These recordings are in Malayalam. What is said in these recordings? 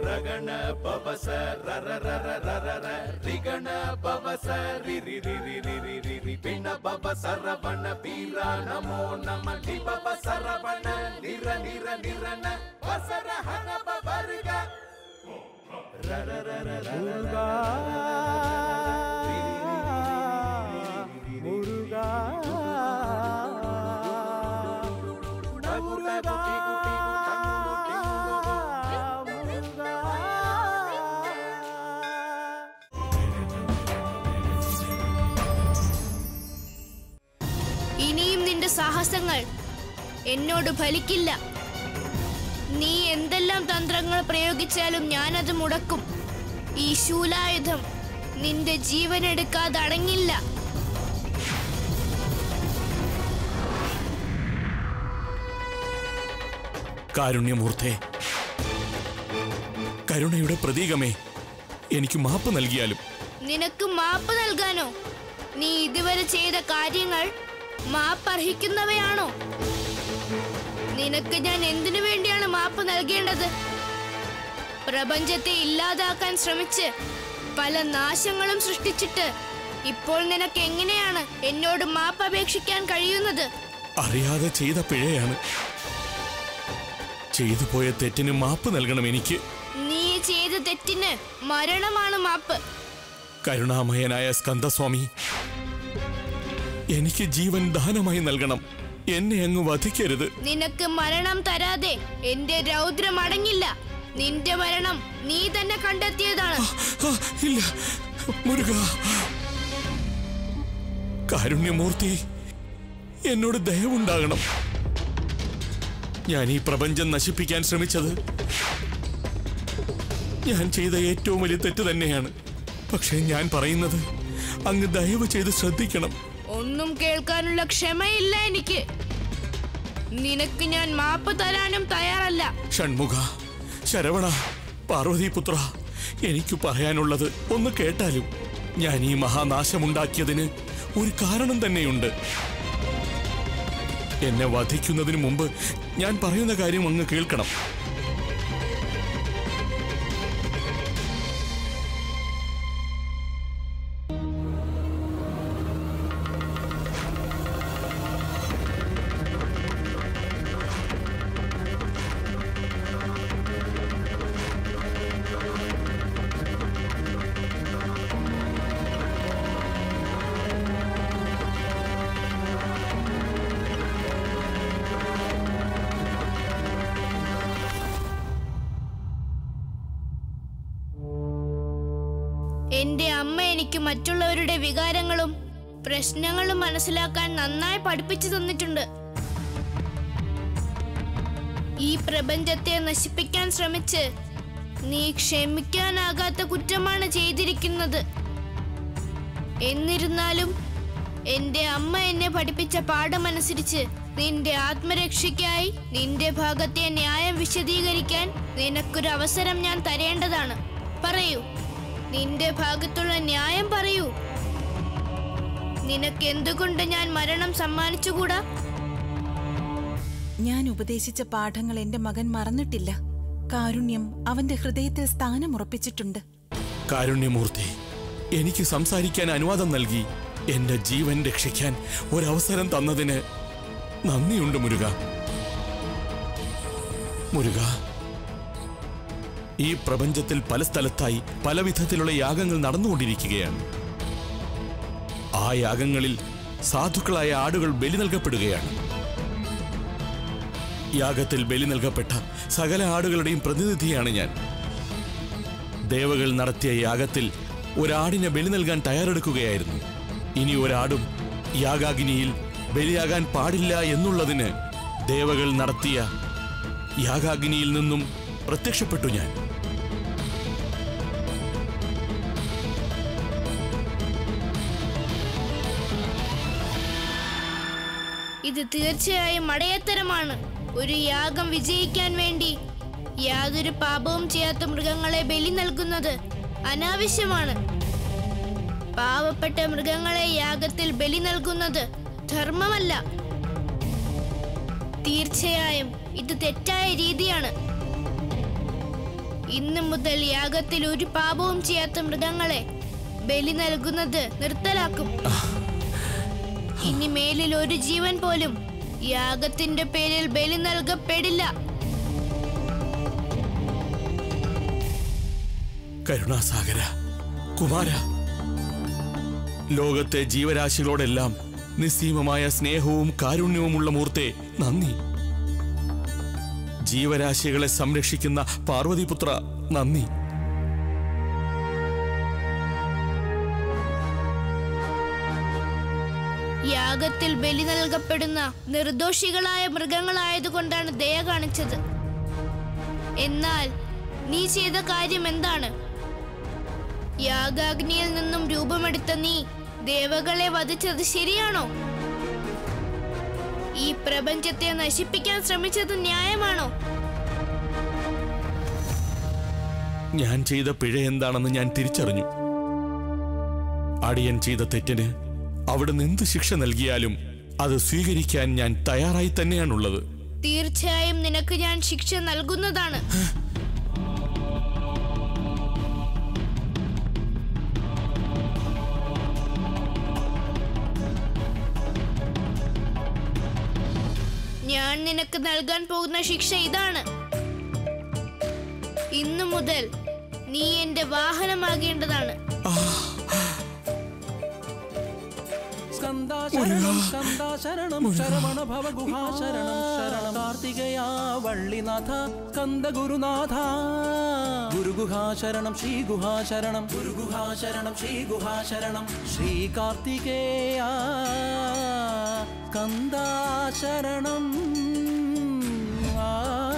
ರಗಣ ಪವಸ ರರ ರರ ರರ ರ ರಿಗಣ ಪವಸ ರಿ ರಿ ರಿ ರಿ ರಿ ರಿ ರಿ ರಿ ಪಿಣ ಪವ ಸರವಣ ಪೀರ ನಮೋ ನಮ ಲಿ ಪವ ಸರವಣ ನಿರ ನಿರ ನಿರನ ವಸರ ಹನ ಪವರ್ಗ ರರ ರರ ರರ முருகா முருகா முருகா முருகா ഇനിയും നിന്റെ സാഹസങ്ങൾ എന്നോട് ഫലിക്കില്ല നീ എന്തെല്ലാം തന്ത്രങ്ങൾ പ്രയോഗിച്ചാലും ഞാനത് മുടക്കും ഈ ശൂലായുധം നിന്റെ ജീവൻ എടുക്കാതെ അടങ്ങില്ല കാരുണ്യമൂർത്തെ കരുണയുടെ പ്രതീകമേ എനിക്ക് മാപ്പ് നൽകിയാലും നിനക്ക് മാപ്പ് നൽകാനോ നീ ഇതുവരെ ചെയ്ത കാര്യങ്ങൾ മാപ്പർഹിക്കുന്നവയാണോ നിനക്ക് ഞാൻ എന്തിനു വേണ്ടിയാണ് മാപ്പ് നൽകേണ്ടത് പ്രപഞ്ചത്തെ ഇല്ലാതാക്കാൻ ശ്രമിച്ച് പല നാശങ്ങളും സൃഷ്ടിച്ചിട്ട് ഇപ്പോൾ നിനക്ക് എങ്ങനെയാണ് എന്നോട് മാപ്പ് അപേക്ഷിക്കാൻ കഴിയുന്നത് അറിയാതെ ചെയ്ത പിഴയാണ് ചെയ്തു പോയ തെറ്റിന് മാപ്പ് നൽകണം എനിക്ക് നീ ചെയ്ത തെറ്റിന് മരണമാണ് മാപ്പ് കരുണാമയനായ സ്കന്ദസ്വാമി എനിക്ക് ജീവൻ ദാനമായി നൽകണം എന്നെ അങ്ങ് വധിക്കരുത് നിനക്ക് മരണം തരാതെ എന്റെ രൗദ്രം അടങ്ങില്ല നിന്റെ മരണം നീ തന്നെ കണ്ടെത്തിയതാണ് ആ, ഇല്ല മുരുക കാരുണ്യമൂർത്തി എന്നോട് ദയവുണ്ടാകണം ഞാൻ ഈ പ്രപഞ്ചം നശിപ്പിക്കാൻ ശ്രമിച്ചത് ഞാൻ ചെയ്ത ഏറ്റവും വലിയ തെറ്റ് തന്നെയാണ് പക്ഷേ ഞാൻ പറയുന്നത് അങ്ങ് ദയവ് ചെയ്ത് ശ്രദ്ധിക്കണം ഒന്നും കേൾക്കാനുള്ള ക്ഷമയില്ല എനിക്ക് നിനക്ക് ഞാൻ മാപ്പ് തരാനും തയ്യാറല്ല ഷൺമുഖ ശരവണ പാർവതീപുത്ര എനിക്ക് പറയാനുള്ളത് ഒന്ന് കേട്ടാലും ഞാൻ ഈ മഹാനാശമുണ്ടാക്കിയതിന് ഒരു കാരണം തന്നെയുണ്ട് എന്നെ വധിക്കുന്നതിന് മുമ്പ് ഞാൻ പറയുന്ന കാര്യം അങ്ങ് കേൾക്കണം എന്റെ അമ്മ എനിക്ക് മറ്റുള്ളവരുടെ വികാരങ്ങളും പ്രശ്നങ്ങളും മനസ്സിലാക്കാൻ നന്നായി പഠിപ്പിച്ചു തന്നിട്ടുണ്ട് ഈ പ്രപഞ്ചത്തെ നശിപ്പിക്കാൻ ശ്രമിച്ച് നീ ക്ഷമിക്കാനാകാത്ത കുറ്റമാണ് ചെയ്തിരിക്കുന്നത് എന്നിരുന്നാലും എന്റെ അമ്മ എന്നെ പഠിപ്പിച്ച പാഠമനുസരിച്ച് നിന്റെ ആത്മരക്ഷയ്ക്കായി നിന്റെ ഭാഗത്തെ ന്യായം വിശദീകരിക്കാൻ നിനക്കൊരു അവസരം ഞാൻ തരേണ്ടതാണ് പറയൂ നിന്റെ ഭാഗത്തുള്ള ന്യായം പറയൂ നിനക്ക് എന്തുകൊണ്ട് ഞാൻ മരണം സമ്മാനിച്ചുകൂടാ ഞാൻ ഉപദേശിച്ച പാഠങ്ങൾ എന്റെ മകൻ മറന്നിട്ടില്ല കാരുണ്യം അവന്റെ ഹൃദയത്തിൽ സ്ഥാനമുറപ്പിച്ചിട്ടുണ്ട് കാരുണ്യമൂർത്തി എനിക്ക് സംസാരിക്കാൻ അനുവാദം നൽകി എന്റെ ജീവൻ രക്ഷിക്കാൻ ഒരവസരം തന്നതിന് നന്ദിയുണ്ട് മുരുക മുരുക ഈ പ്രപഞ്ചത്തിൽ പല സ്ഥലത്തായി പല വിധത്തിലുള്ള യാഗങ്ങൾ നടന്നുകൊണ്ടിരിക്കുകയാണ് ആ യാഗങ്ങളിൽ സാധുക്കളായ ആടുകൾ ബലി നൽകപ്പെടുകയാണ് യാഗത്തിൽ ബലി നൽകപ്പെട്ട സകല ആടുകളുടെയും പ്രതിനിധിയാണ് ഞാൻ ദേവകൾ നടത്തിയ യാഗത്തിൽ ഒരാടിനെ ബലി നൽകാൻ തയ്യാറെടുക്കുകയായിരുന്നു ഇനി ഒരാടും യാഗാഗ്നിയിൽ ബലിയാകാൻ പാടില്ല എന്നുള്ളതിന് ദേവകൾ നടത്തിയ യാഗാഗ്നിയിൽ നിന്നും പ്രത്യക്ഷപ്പെട്ടു ഞാൻ ഇത് തീർച്ചയായും മടയത്തരമാണ് ഒരു യാഗം വിജയിക്കാൻ വേണ്ടി യാതൊരു പാപവും ചെയ്യാത്ത മൃഗങ്ങളെ ബലി നൽകുന്നത് അനാവശ്യമാണ് പാവപ്പെട്ട മൃഗങ്ങളെ യാഗത്തിൽ ബലി നൽകുന്നത് ധർമ്മമല്ല തീർച്ചയായും ഇത് തെറ്റായ രീതിയാണ് ഇന്നു മുതൽ യാഗത്തിൽ ഒരു പാപവും ചെയ്യാത്ത മൃഗങ്ങളെ ബലി നൽകുന്നത് നിർത്തലാക്കും ഇനി മേലിൽ ഒരു ജീവൻ പോലും യാഗത്തിന്റെ പേരിൽ ബലി നൽകപ്പെടില്ല കരുണാസാഗര കുമാര ലോകത്തെ ജീവരാശികളോടെല്ലാം നിസ്സീമമായ സ്നേഹവും കാരുണ്യവുമുള്ള മൂർത്തെ നന്ദി ജീവരാശികളെ സംരക്ഷിക്കുന്ന പാർവതിപുത്ര നന്ദി യാഗത്തിൽ ബലി നൽകപ്പെടുന്ന നിർദോഷികളായ മൃഗങ്ങളായതുകൊണ്ടാണ് ദയ കാണിച്ചത് എന്നാൽ നീ ചെയ്ത കാര്യം എന്താണ് യാഗാഗ്നിയിൽ നിന്നും രൂപമെടുത്ത നീ ദേവകളെ വധിച്ചത് ശരിയാണോ ഈ പ്രപഞ്ചത്തെ നശിപ്പിക്കാൻ ശ്രമിച്ചത് ന്യായമാണോ ഞാൻ ചെയ്ത പിഴ എന്താണെന്ന് ഞാൻ തിരിച്ചറിഞ്ഞു അടിയൻ ചെയ്ത തെറ്റിന് അവിടുന്ന് എന്ത് ശിക്ഷ നൽകിയാലും അത് സ്വീകരിക്കാൻ ഞാൻ തയ്യാറായി തന്നെയാണുള്ളത് തീർച്ചയായും നിനക്ക് ഞാൻ ശിക്ഷ നൽകുന്നതാണ് ഞാൻ നിനക്ക് നൽകാൻ പോകുന്ന ശിക്ഷ ഇതാണ് ഇന്നു മുതൽ നീ എന്റെ വാഹനമാകേണ്ടതാണ് സ്കന്ദാ ശരണം സ്കന്ദാ ശരണം ശരവണ ഭവ ഗുഹാ ശരണം ശരണം കാർത്തികയ വള്ളിനാഥ സ്കന്ദ ഗുരുനാഥ ഗുരുഗുഹാ ശരണം ശ്രീ ഗുഹാ ശരണം ഗുരുഗുഹാ ശരണം ശ്രീ ഗുഹാ ശരണം ശ്രീ കാർത്തികേയ സ്കന്ദാ ശരണം ആ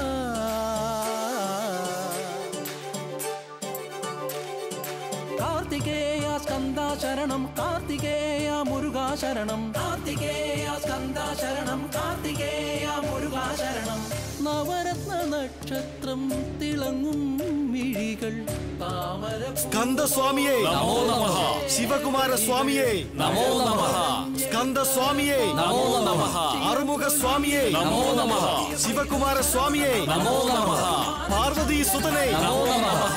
കാർത്തികേയ സ്കന്ദ ശരണം കാർത്തികേയ മുരുകാ ശരണം കാർത്തികേയ സ്കന്ദ ശരണം കാർത്തികേയ മുരുകാ ശരണം നവരത്ന നക്ഷത്രം തിളങ്ങും മിഴികൾ താമര സ്കന്ദസ്വാമിയേ നമോ നമഃ ശിവകുമാര സ്വാമിയേ നമോ നമഃ സ്കന്ദ സ്വാമിയേ നമോ നമഃ അറുമുഖ സ്വാമിയേ നമോ നമഃ ശിവകുമാര സ്വാമിയേ നമോ നമഃ പാർവതി സുതനേ നമോ നമഃ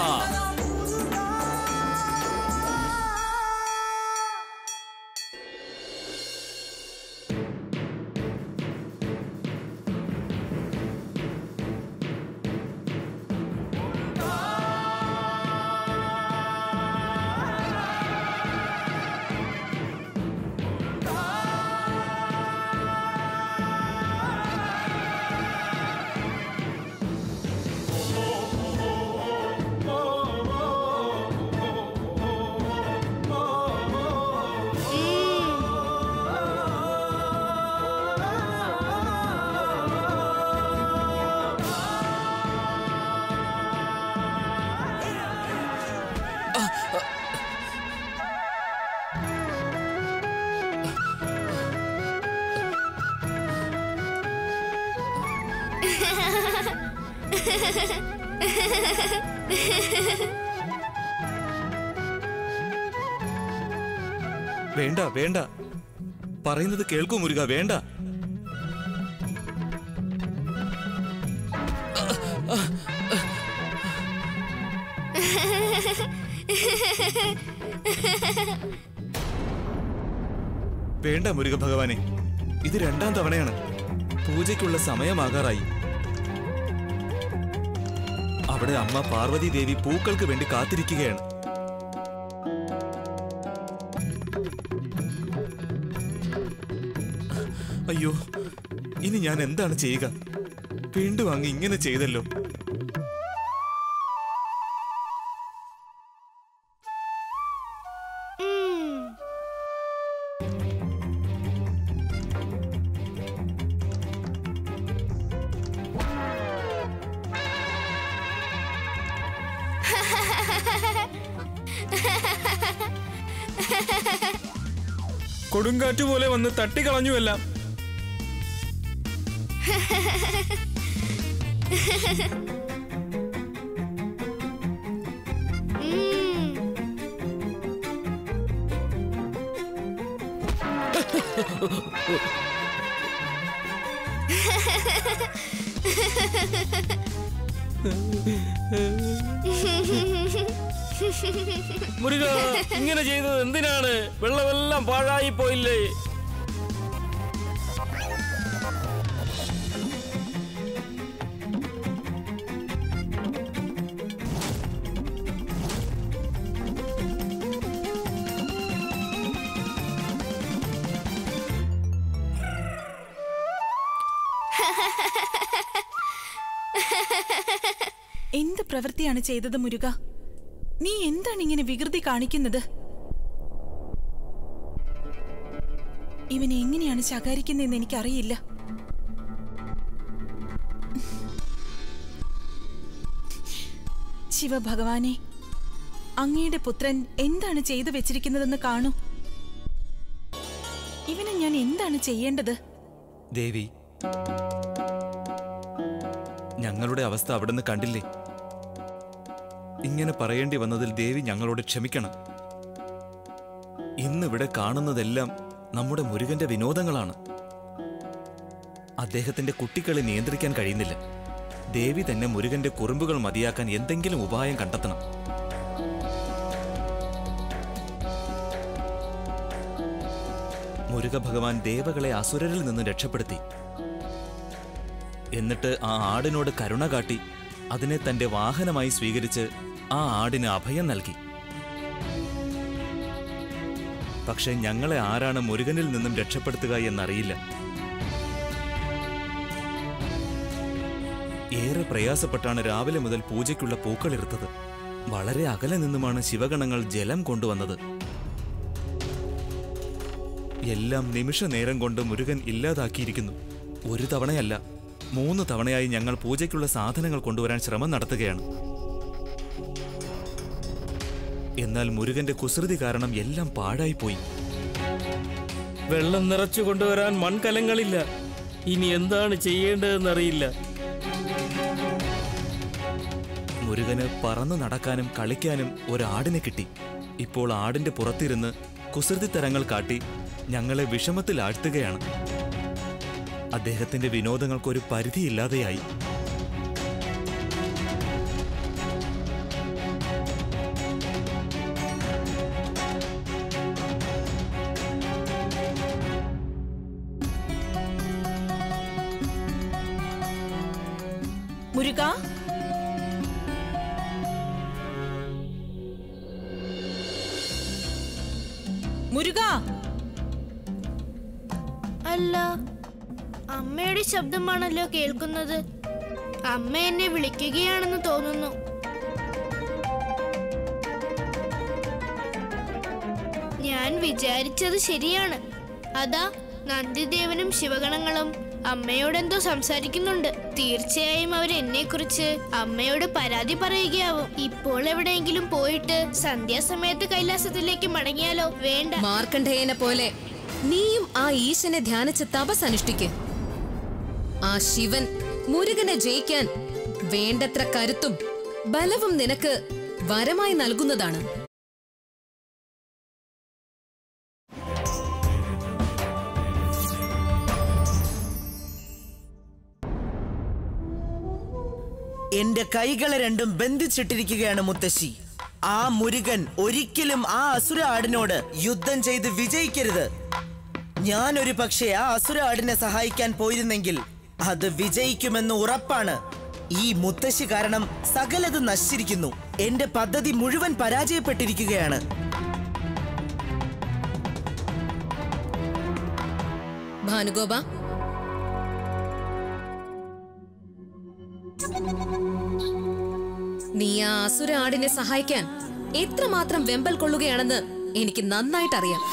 വേണ്ട വേണ്ട പറയുന്നത് കേൾക്കൂ മുരുക വേണ്ട വേണ്ട മുരുക ഭഗവാനെ ഇത് രണ്ടാം തവണയാണ് പൂജയ്ക്കുള്ള സമയമാകാറായി അവിടെ അമ്മ പാർവതി ദേവി പൂക്കൾക്ക് വേണ്ടി കാത്തിരിക്കുകയാണ് അയ്യോ ഇനി ഞാൻ എന്താണ് ചെയ്യുക വീണ്ടും അങ്ങ് ഇങ്ങനെ ചെയ്തല്ലോ ഉം. കൊടുങ്കാറ്റ് പോലെ വന്ന് തട്ടിക്കളഞ്ഞു എല്ലാം ഉം. മുരുക ഇങ്ങനെ ചെയ്തത് എന്തിനാണ് വെള്ളമെല്ലാം പാഴായി പോയില്ലേ എന്ത് പ്രവൃത്തിയാണ് ചെയ്തത് മുരുക നീ എന്താണ് ഇങ്ങനെ വികൃതി കാണിക്കുന്നത് ഇവനെ എങ്ങനെയാണ് ശകാരിക്കുന്നതെന്ന് എനിക്കറിയില്ല ശിവഭഗവാനെ അങ്ങയുടെ പുത്രൻ എന്താണ് ചെയ്തു വെച്ചിരിക്കുന്നതെന്ന് കാണൂ ഇവന് ഞാൻ എന്താണ് ചെയ്യേണ്ടത് ദേവി ഞങ്ങളുടെ അവസ്ഥ അവിടുന്ന് കണ്ടില്ലേ ഇങ്ങനെ പറയേണ്ടി വന്നതിൽ ദേവി ഞങ്ങളോട് ക്ഷമിക്കണം ഇന്നിവിടെ കാണുന്നതെല്ലാം നമ്മുടെ മുരുകന്റെ വിനോദങ്ങളാണ് അദ്ദേഹത്തിന്റെ കുട്ടികളെ നിയന്ത്രിക്കാൻ കഴിയുന്നില്ല ദേവി തന്നെ മുരുകന്റെ കുറുമ്പുകൾ മതിയാക്കാൻ എന്തെങ്കിലും ഉപായം കണ്ടെത്തണം മുരുക ഭഗവാൻ ദേവകളെ അസുരരിൽ നിന്ന് രക്ഷപ്പെടുത്തി എന്നിട്ട് ആ ആടിനോട് കരുണ കാട്ടി അതിനെ തന്റെ വാഹനമായി സ്വീകരിച്ച് ആ ആടിന് അഭയം നൽകി പക്ഷെ ഞങ്ങളെ ആരാണ് മുരുകനിൽ നിന്നും രക്ഷപ്പെടുത്തുക എന്നറിയില്ല ഏറെ പ്രയാസപ്പെട്ടാണ് രാവിലെ മുതൽ പൂജയ്ക്കുള്ള പൂക്കളിറുത്തത് വളരെ അകലെ നിന്നുമാണ് ശിവഗണങ്ങൾ ജലം കൊണ്ടുവന്നത് എല്ലാം നിമിഷ നേരം കൊണ്ട് മുരുകൻ ഇല്ലാതാക്കിയിരിക്കുന്നു ഒരു തവണയല്ല മൂന്ന് തവണയായി ഞങ്ങൾ പൂജയ്ക്കുള്ള സാധനങ്ങൾ കൊണ്ടുവരാൻ ശ്രമം നടത്തുകയാണ് എന്നാൽ മുരുകന്റെ കുസൃതി കാരണം എല്ലാം പാഴായിപ്പോയി വെള്ളം നിറച്ചു കൊണ്ടുവരാൻ മൺകലങ്ങളില്ല ഇനി എന്താണ് ചെയ്യേണ്ടതെന്നറിയില്ല മുരുകന് പറന്നു നടക്കാനും കളിക്കാനും ഒരാടിനെ കിട്ടി ഇപ്പോൾ ആടിന്റെ പുറത്തിരുന്ന് കുസൃതി തരങ്ങൾ കാട്ടി ഞങ്ങളെ വിഷമത്തിൽ ആഴ്ത്തുകയാണ് അദ്ദേഹത്തിന്റെ വിനോദങ്ങൾക്കൊരു പരിധിയില്ലാതെയായി മുരുക മുരുക അല്ല അമ്മയുടെ ശബ്ദമാണല്ലോ കേൾക്കുന്നത് അമ്മ എന്നെ വിളിക്കുകയാണെന്ന് തോന്നുന്നു ഞാൻ വിചാരിച്ചത് ശരിയാണ് അതാ നന്ദിദേവനും ശിവഗണങ്ങളും അമ്മയോടെന്തോ സംസാരിക്കുന്നുണ്ട് തീർച്ചയായും അവർ എന്നെ കുറിച്ച് അമ്മയോട് പരാതി പറയുകയാവും ഇപ്പോൾ എവിടെയെങ്കിലും പോയിട്ട് സന്ധ്യാസമയത്ത് കൈലാസത്തിലേക്ക് മടങ്ങിയാലോ വേണ്ട മാർക്കണ്ഡേയനെ പോലെ നീയും ആ ഈശനെ ധ്യാനിച്ച് തപസ് അനുഷ്ഠിക്ക് ആ ശിവൻ മുരുകനെ ജയിക്കാൻ വേണ്ടത്ര കരുത്തും ബലവും നിനക്ക് വരമായി നൽകുന്നതാണ് എന്റെ കൈകളെ രണ്ടും ബന്ധിച്ചിട്ടിരിക്കുകയാണ് മുത്തശ്ശി ആ മുരുകൻ ഒരിക്കലും ആ അസുര ആടിനോട് യുദ്ധം ചെയ്ത് വിജയിക്കരുത് ഞാൻ ഒരു പക്ഷേ ആ അസുര ആടിനെ സഹായിക്കാൻ പോയിരുന്നെങ്കിൽ അത് വിജയിക്കുമെന്ന് ഉറപ്പാണ് ഈ മുത്തശ്ശി കാരണം സകലത് നശിച്ചിരിക്കുന്നു എന്റെ പദ്ധതി മുഴുവൻ പരാജയപ്പെട്ടിരിക്കുകയാണ് ഭാനുഗോപ നീ ആ അസുര ആടിനെ സഹായിക്കാൻ എത്രമാത്രം വെമ്പൽ കൊള്ളുകയാണെന്ന് എനിക്ക് നന്നായിട്ടറിയാം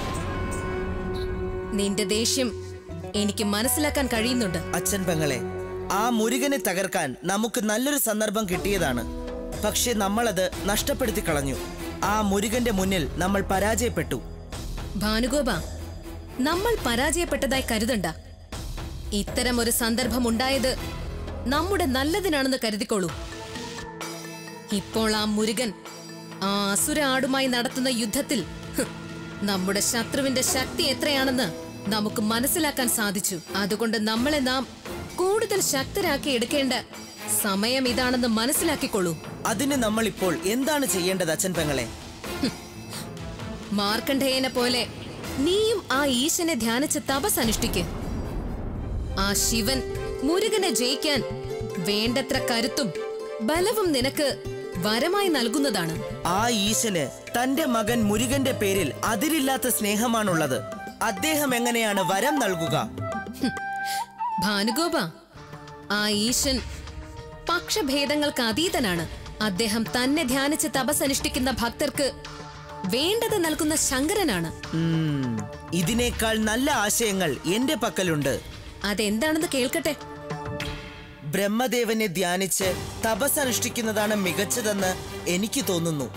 നിന്റെ ദേഷ്യം എനിക്ക് മനസ്സിലാക്കാൻ കഴിയുന്നുണ്ട് അച്ഛൻ പെങ്ങളെ ആ മുരുകനെ തകർക്കാൻ നമുക്ക് നല്ലൊരു സന്ദർഭം കിട്ടിയതാണ് പക്ഷെ നമ്മളത് നഷ്ടപ്പെടുത്തി കളഞ്ഞു ആ മുരുകന്റെ മുന്നിൽ നമ്മൾ പരാജയപ്പെട്ടു ഭാനുഗോപ നമ്മൾ പരാജയപ്പെട്ടതായി കരുതണ്ട ഇത്തരം ഒരു സന്ദർഭം ഉണ്ടായത് നമ്മുടെ നല്ലതിനാണെന്ന് കരുതിക്കോളൂ ഇപ്പോൾ ആ മുരുകൻ ആ അസുര ആടുമായി നടത്തുന്ന യുദ്ധത്തിൽ ഹ്, നമ്മുടെ ശത്രുവിന്റെ ശക്തി എത്രയാണെന്ന് നമുക്ക് മനസ്സിലാക്കാൻ സാധിച്ചു അതുകൊണ്ട് നമ്മളെ നാം കൂടുതൽ ശക്തരാക്കി എടുക്കേണ്ട സമയം ഇതാണെന്ന് മനസ്സിലാക്കിക്കൊള്ളൂ അതിന് നമ്മൾ ഇപ്പോൾ എന്താണ് ചെയ്യേണ്ടത് അച്ഛൻ പെങ്ങളെ മാർക്കണ്ഡേയനെ പോലെ നീയും ആ ഈശനെ ധ്യാനിച്ച് തപസ് അനുഷ്ഠിക്ക് ആ ശിവൻ മുരുകനെ ജയിക്കാൻ വേണ്ടത്ര കരുത്തും ബലവും നിനക്ക് വരമായി നൽകുന്നതാണ് ആ ഈശന് തന്റെ മകൻ മുരുകന്റെ പേരിൽ അതിരില്ലാത്ത സ്നേഹമാണുള്ളത് അദ്ദേഹം എങ്ങനെയാണ് വരം നൽകുക ഭാനുഗോപ ആ ഈശൻ പക്ഷഭേദങ്ങൾക്ക് അതീതനാണ് അദ്ദേഹം തന്നെ ധ്യാനിച്ച് തപസ് അനുഷ്ഠിക്കുന്ന ഭക്തർക്ക് വേണ്ടത് നൽകുന്ന ശങ്കരനാണ് ഉം, ഇതിനേക്കാൾ നല്ല ആശയങ്ങൾ എന്റെ പക്കലുണ്ട് അതെന്താണെന്ന് കേൾക്കട്ടെ ബ്രഹ്മദേവനെ ധ്യാനിച്ച് തപസ് അനുഷ്ഠിക്കുന്നതാണ് മികച്ചതെന്ന് എനിക്ക് തോന്നുന്നു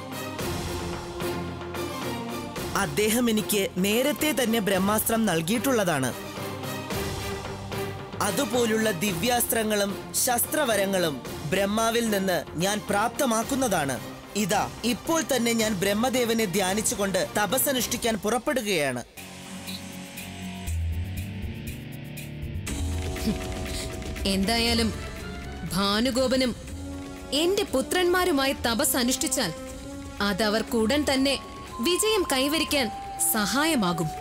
അദ്ദേഹം എനിക്ക് നേരത്തെ തന്നെ ബ്രഹ്മാസ്ത്രം നൽകിയിട്ടുള്ളതാണ് അതുപോലുള്ള ദിവ്യാസ്ത്രങ്ങളും ശസ്ത്രവരങ്ങളും ബ്രഹ്മാവിൽ നിന്ന് ഞാൻ പ്രാപ്തമാക്കുന്നതാണ് ഇതാ ഇപ്പോൾ തന്നെ ഞാൻ ബ്രഹ്മദേവനെ ധ്യാനിച്ചുകൊണ്ട് തപസ് അനുഷ്ഠിക്കാൻ പുറപ്പെടുകയാണ് എന്തായാലും ഭാനുഗോപനും എന്റെ പുത്രന്മാരുമായി തപസ് അനുഷ്ഠിച്ചാൽ അതവർക്ക് ഉടൻ തന്നെ വിജയം കൈവരിക്കാൻ സഹായമാകും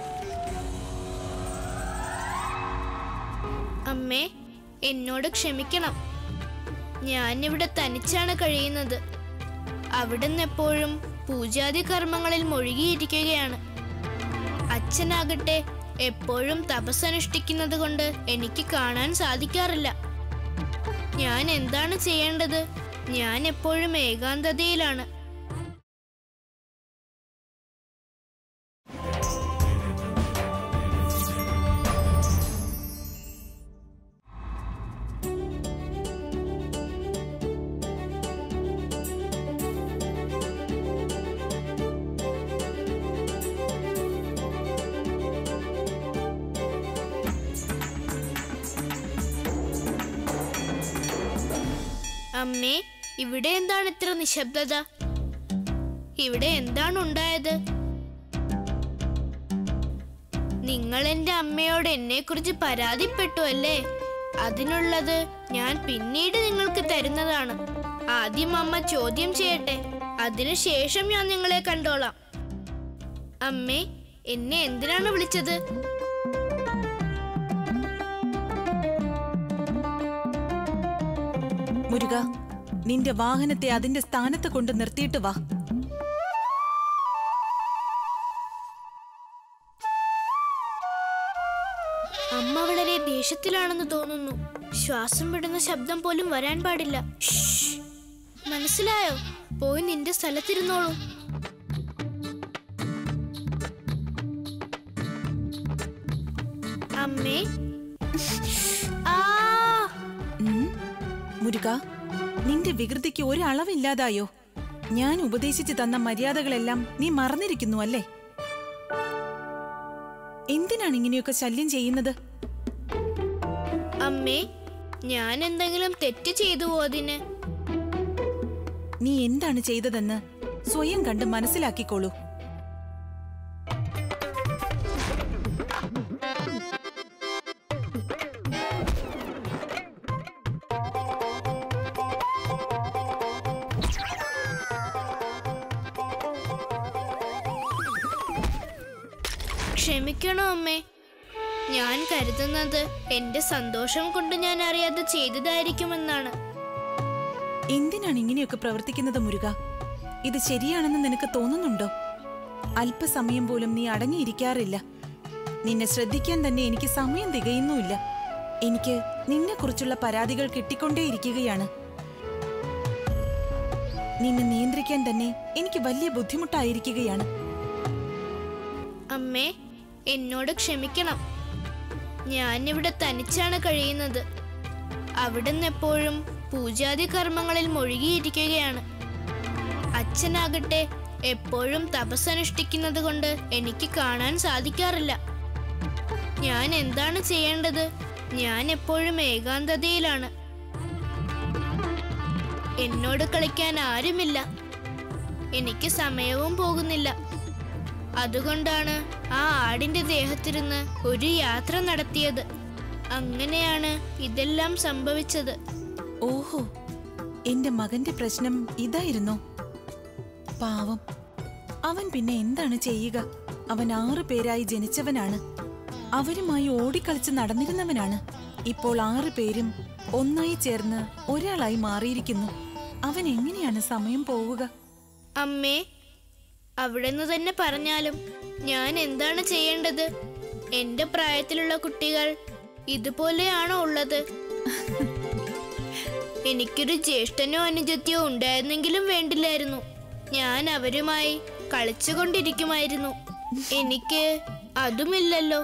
അമ്മേ എന്നോട് ക്ഷമിക്കണം ഞാനിവിടെ തനിച്ചാണ് കഴിയുന്നത് അവിടുന്ന് എപ്പോഴും പൂജാതി കർമ്മങ്ങളിൽ മുഴുകിയിരിക്കുകയാണ് അച്ഛനാകട്ടെ എപ്പോഴും തപസ്സനുഷ്ഠിക്കുന്നത് കൊണ്ട് എനിക്ക് കാണാൻ സാധിക്കാറില്ല ഞാൻ എന്താണ് ചെയ്യേണ്ടത് ഞാൻ എപ്പോഴും ഏകാന്തതയിലാണ് അമ്മേ ഇവിടെ എന്താണ് ഇത്ര നിശബ്ദത ഇവിടെ എന്താണ് ഉണ്ടായത് നിങ്ങൾ എന്റെ അമ്മയോട് എന്നെ കുറിച്ച് പരാതിപ്പെട്ടു അല്ലേ അതിനുള്ളത് ഞാൻ പിന്നീട് നിങ്ങൾക്ക് തരുന്നതാണ് ആദ്യം അമ്മ ചോദ്യം ചെയ്യട്ടെ അതിനുശേഷം ഞാൻ നിങ്ങളെ കണ്ടോളാം അമ്മേ എന്നെ എന്തിനാണ് വിളിച്ചത് മുരുക നിന്റെ വാഹനത്തെ അതിന്റെ സ്ഥാനത്ത് കൊണ്ട് നിർത്തിയിട്ട് വാ അമ്മ വളരെ ദേഷ്യത്തിലാണെന്ന് തോന്നുന്നു ശ്വാസം വിടുന്ന ശബ്ദം പോലും വരാൻ പാടില്ല ഷ്ഷ്. മനസ്സിലായോ പോയി നിന്റെ സ്ഥലത്തിരുന്നോളൂ അമ്മേ ആ ഉം. മുരുക നിന്റെ വികൃതിക്ക് ഒരളവില്ലാതായോ ഞാൻ ഉപദേശിച്ചു തന്ന മര്യാദകളെല്ലാം നീ മറന്നിരിക്കുന്നു അല്ലേ എന്തിനാണ് ഇങ്ങനെയൊക്കെ ശല്യം ചെയ്യുന്നത് അമ്മേ ഞാൻ എന്തെങ്കിലും തെറ്റ് ചെയ്തുവോ അതിന് നീ എന്താണ് ചെയ്തതെന്ന് സ്വയം കണ്ട് മനസ്സിലാക്കിക്കോളൂ ക്ഷമിക്കണോ അമ്മേ ഞാൻ കരുതുന്നത് എന്റെ സന്തോഷം കൊണ്ട് ഞാൻ അറിയാതെ ചെയ്തതായിരിക്കുമെന്നാണ് എന്തിനാണ് ഇങ്ങനെയൊക്കെ പ്രവർത്തിക്കുന്നത് മുരുക ഇത് ശരിയാണെന്ന് നിനക്ക് തോന്നുന്നുണ്ടോ അല്പസമയം പോലും നീ അടങ്ങിയിരിക്കാറില്ല നിന്നെ ശ്രദ്ധിക്കാൻ തന്നെ എനിക്ക് സമയം തികയുന്നുമില്ല എനിക്ക് നിന്നെക്കുറിച്ചുള്ള പരാതികൾ കിട്ടിക്കൊണ്ടേയിരിക്കുകയാണ് നിന്നെ നിയന്ത്രിക്കാൻ തന്നെ എനിക്ക് വലിയ ബുദ്ധിമുട്ടായിരിക്കുകയാണ് അമ്മേ എന്നോട് ക്ഷമിക്കണം ഞാനിവിടെ തനിച്ചാണ് കഴിയുന്നത് അവിടുന്ന് എപ്പോഴും പൂജാതി കർമ്മങ്ങളിൽ മുഴുകിയിരിക്കുകയാണ് അച്ഛനാകട്ടെ എപ്പോഴും തപസ്സനുഷ്ഠിക്കുന്നത് കൊണ്ട് എനിക്ക് കാണാൻ സാധിക്കാറില്ല ഞാൻ എന്താണ് ചെയ്യേണ്ടത് ഞാൻ എപ്പോഴും ഏകാന്തതയിലാണ് എന്നോട് കളിക്കാൻ ആരുമില്ല എനിക്ക് സമയവും പോകുന്നില്ല അതുകൊണ്ടാണ് ആ ആടിന്റെ ദേഹത്തിരുന്ന് ഒരു യാത്ര നടത്തിയത് അങ്ങനെയാണ് ഇതെല്ലാം സംഭവിച്ചത് ഓഹോ എന്റെ മകന്റെ പ്രശ്നം ഇതായിരുന്നോ പാവം അവൻ പിന്നെ എന്താണ് ചെയ്യുക അവൻ ആറു പേരായി ജനിച്ചവനാണ് അവരുമായി ഓടിക്കളിച്ച് നടന്നിരുന്നവനാണ് ഇപ്പോൾ ആറു പേരും ഒന്നായി ചേർന്ന് ഒരാളായി മാറിയിരിക്കുന്നു അവൻ എങ്ങനെയാണ് സമയം പോവുക അമ്മേ അവിടെ നിന്ന് തന്നെ പറഞ്ഞാലും ഞാൻ എന്താണ് ചെയ്യേണ്ടത് എന്റെ പ്രായത്തിലുള്ള കുട്ടികൾ ഇതുപോലെയാണോ ഉള്ളത് എനിക്കൊരു ജ്യേഷ്ഠനോ അനുജത്തിയോ ഉണ്ടായിരുന്നെങ്കിലും വേണ്ടില്ലായിരുന്നു ഞാൻ അവരുമായി കളിച്ചുകൊണ്ടിരിക്കുമായിരുന്നു എനിക്ക് അതുമില്ലല്ലോ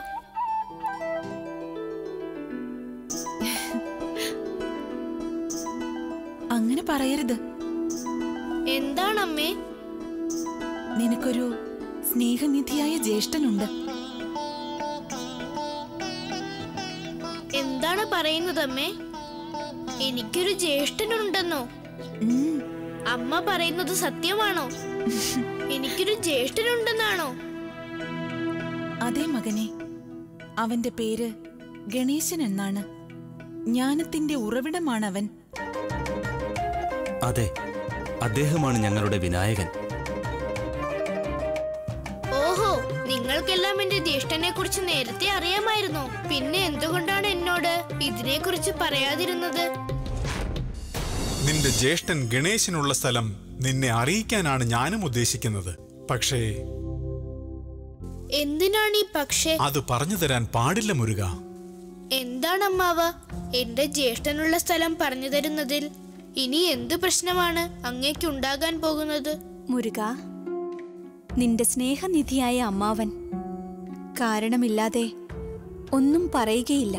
അങ്ങനെ പറയരുത് എന്താണമ്മേ നിനക്കൊരു സ്നേഹനിധിയായ ജ്യേഷ്ഠനുണ്ട് എന്താണ് പറയുന്നത് അമ്മേ എനിക്കൊരു ജ്യേഷ്ഠനുണ്ടെന്നോ ഉം, അമ്മ പറയുന്നത് സത്യമാണോ എനിക്കൊരു ജ്യേഷ്ഠനുണ്ടെന്നാണോ അതെ മകനെ അവന്റെ പേര് ഗണേശൻ എന്നാണ് ജ്ഞാനത്തിന്റെ ഉറവിടമാണവൻ അതെ അദ്ദേഹമാണ് ഞങ്ങളുടെ വിനായകൻ ഓഹോ നിങ്ങൾക്കെല്ലാം എന്റെ ജ്യേഷ്ഠനെ കുറിച്ച് നേരത്തെ അറിയാമായിരുന്നോ പിന്നെ എന്തുകൊണ്ടാണ് എന്നോട് ഇതിനെ കുറിച്ച് പറയാതിരുന്നത് നിന്റെ ജ്യേഷ്ഠൻ ഗണേശനുള്ള സ്ഥലം നിന്നെ അറിയിക്കാനാണ് ഞാനും ഉദ്ദേശിക്കുന്നത് പക്ഷേ എന്തിനാണ് ഈ പക്ഷേ അത് പറഞ്ഞു തരാൻ പാടില്ല മുരുക എന്താണ് അമ്മാവ എന്റെ ജ്യേഷ്ഠനുള്ള സ്ഥലം പറഞ്ഞു തരുന്നതിൽ ഇനി എന്ത് പ്രശ്നമാണ് അങ്ങേക്കുണ്ടാകാൻ പോകുന്നത് മുരുക നിന്റെ സ്നേഹനിധിയായ അമ്മാവൻ കാരണമില്ലാതെ ഒന്നും പറയുകയില്ല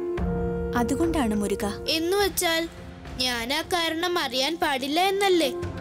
അതുകൊണ്ടാണ് മുരുക എന്നു വച്ചാൽ ഞാൻ ആ കാരണം അറിയാൻ പാടില്ല എന്നല്ലേ